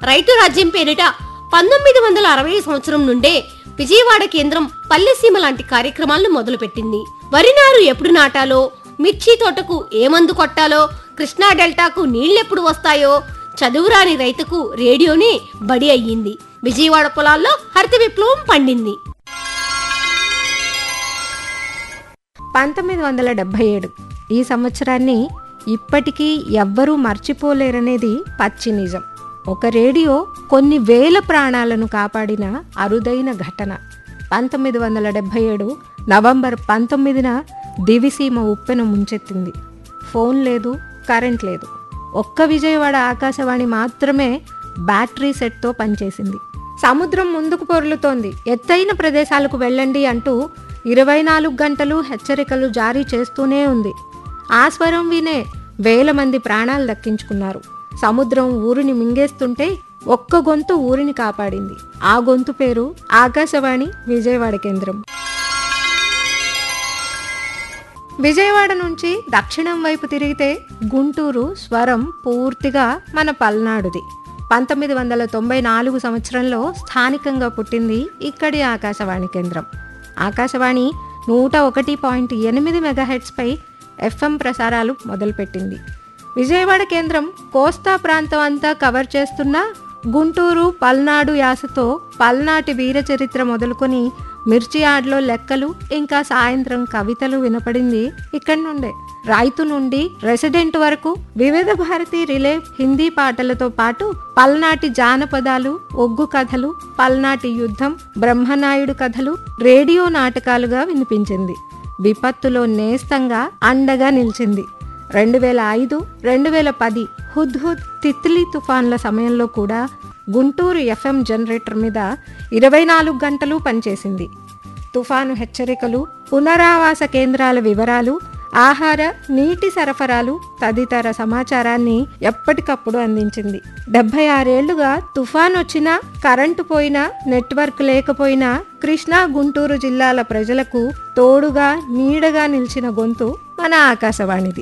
రైతు రాజ్యం పేరిట పంతొమ్మిది వందల అరవై సంవత్సరం నుండే విజయవాడ కేంద్రం పల్లెసీమ లాంటి కార్యక్రమాలను మొదలుపెట్టింది వరి నారు ఎప్పుడు నాటాలో మిర్చి తోటకు ఏ మందు కొట్టాలో కృష్ణా డెల్టాకు నీళ్లెప్పుడు వస్తాయో చదువురాని రైతుకు రేడియోనే బడి అయ్యింది విజయవాడ పొలాల్లో హరిత విప్లవం పండింది పంతొమ్మిది వందల డెబ్భై ఏడు ఈ సంవత్సరాన్ని ఇప్పటికీ ఎవ్వరూ మర్చిపోలేరనేది పచ్చి నిజం ఒక రేడియో కొన్ని వేల ప్రాణాలను కాపాడిన అరుదైన ఘటన పంతొమ్మిది వందల డెబ్భై ఏడు నవంబర్ పంతొమ్మిదిన దివిసీమ ఉప్పెన ముంచెత్తింది ఫోన్ లేదు కరెంట్ లేదు ఒక్క విజయవాడ ఆకాశవాణి మాత్రమే బ్యాటరీ సెట్తో పనిచేసింది సముద్రం ముందుకు పొర్లుతోంది ఎత్తైన ప్రదేశాలకు వెళ్ళండి అంటూ ఇరవై నాలుగు గంటలు హెచ్చరికలు జారీ చేస్తూనే ఉంది ఆ స్వరం వినే వేల మంది ప్రాణాలు దక్కించుకున్నారు సముద్రం ఊరిని మింగేస్తుంటే ఒక్క గొంతు ఊరిని కాపాడింది ఆ గొంతు పేరు ఆకాశవాణి విజయవాడ కేంద్రం విజయవాడ నుంచి దక్షిణం వైపు తిరిగితే గుంటూరు స్వరం పూర్తిగా మన పల్నాడుది పంతొమ్మిది వందల తొంభై నాలుగు సంవత్సరంలో స్థానికంగా పుట్టింది ఇక్కడి ఆకాశవాణి కేంద్రం ఆకాశవాణి నూట ఒకటి పాయింట్ ఎనిమిది మెగాహెట్స్పై ఎఫ్ఎం ప్రసారాలు మొదలుపెట్టింది విజయవాడ కేంద్రం కోస్తా ప్రాంతం అంతా కవర్ చేస్తున్న గుంటూరు పల్నాడు యాసతో పల్నాటి వీర చరిత్ర మొదలుకొని మిర్చి ఆడ్లో లెక్కలు ఇంకా సాయంత్రం కవితలు వినపడింది ఇక్కడి నుండే రైతు నుండి రెసిడెంట్ వరకు వివిధ భారతి రిలే హిందీ పాటలతో పాటు పల్నాటి జానపదాలు ఒగ్గు కథలు పల్నాటి యుద్ధం బ్రహ్మనాయుడు కథలు రేడియో నాటకాలుగా వినిపించింది విపత్తులో నేస్తంగా అండగా నిలిచింది రెండు వేల ఐదు రెండు వేల పది హుద్హుద్ తిత్లీ తుఫాన్ల సమయంలో కూడా గుంటూరు ఎఫ్ఎం జనరేటర్ మీద ఇరవై నాలుగు గంటలు పనిచేసింది తుఫాను హెచ్చరికలు పునరావాస కేంద్రాల వివరాలు ఆహార నీటి సరఫరాలు తదితర సమాచారాన్ని ఎప్పటికప్పుడు అందించింది డెబ్బై ఆరేళ్లుగా తుఫాన్ వచ్చినా కరెంటు పోయినా నెట్వర్క్ లేకపోయినా కృష్ణా గుంటూరు జిల్లాల ప్రజలకు తోడుగా నీడగా నిలిచిన గొంతు మన ఆకాశవాణిది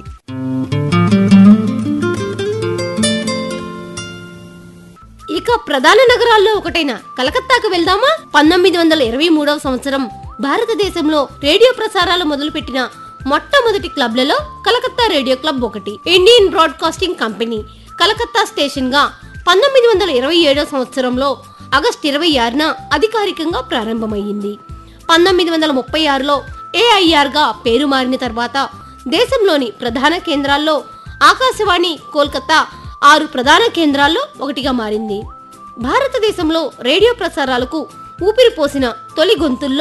ఇక ప్రధాన నగరాల్లో ఒకటైన కలకత్తాకు వెళ్దామా పంతొమ్మిది వందల ఇరవై మూడవ సంవత్సరం భారతదేశంలో రేడియో ప్రసారాలు మొదలుపెట్టిన మొట్టమొదటి క్లబ్లలో కలకత్తా రేడియో క్లబ్ ఒకటి Indian broadcasting company Calcutta station గా పంతొమ్మిది వందల ఇరవై ఏడవ సంవత్సరంలో ఆగస్టు ఇరవై ఆరున అధికారికంగా ప్రారంభమయ్యింది పంతొమ్మిది వందల ముప్పై ఆరులో ఏఐఆర్ గా పేరు మారిన తర్వాత దేశంలోని ప్రధాన కేంద్రాల్లో ఆకాశవాణి కోల్కతా ఆరు ప్రధాన కేంద్రాల్లో ఒకటిగా మారింది భారతదేశంలో రేడియో ప్రసారాలకు ఊపిరి పోసిన తొలి గొంతుల్లో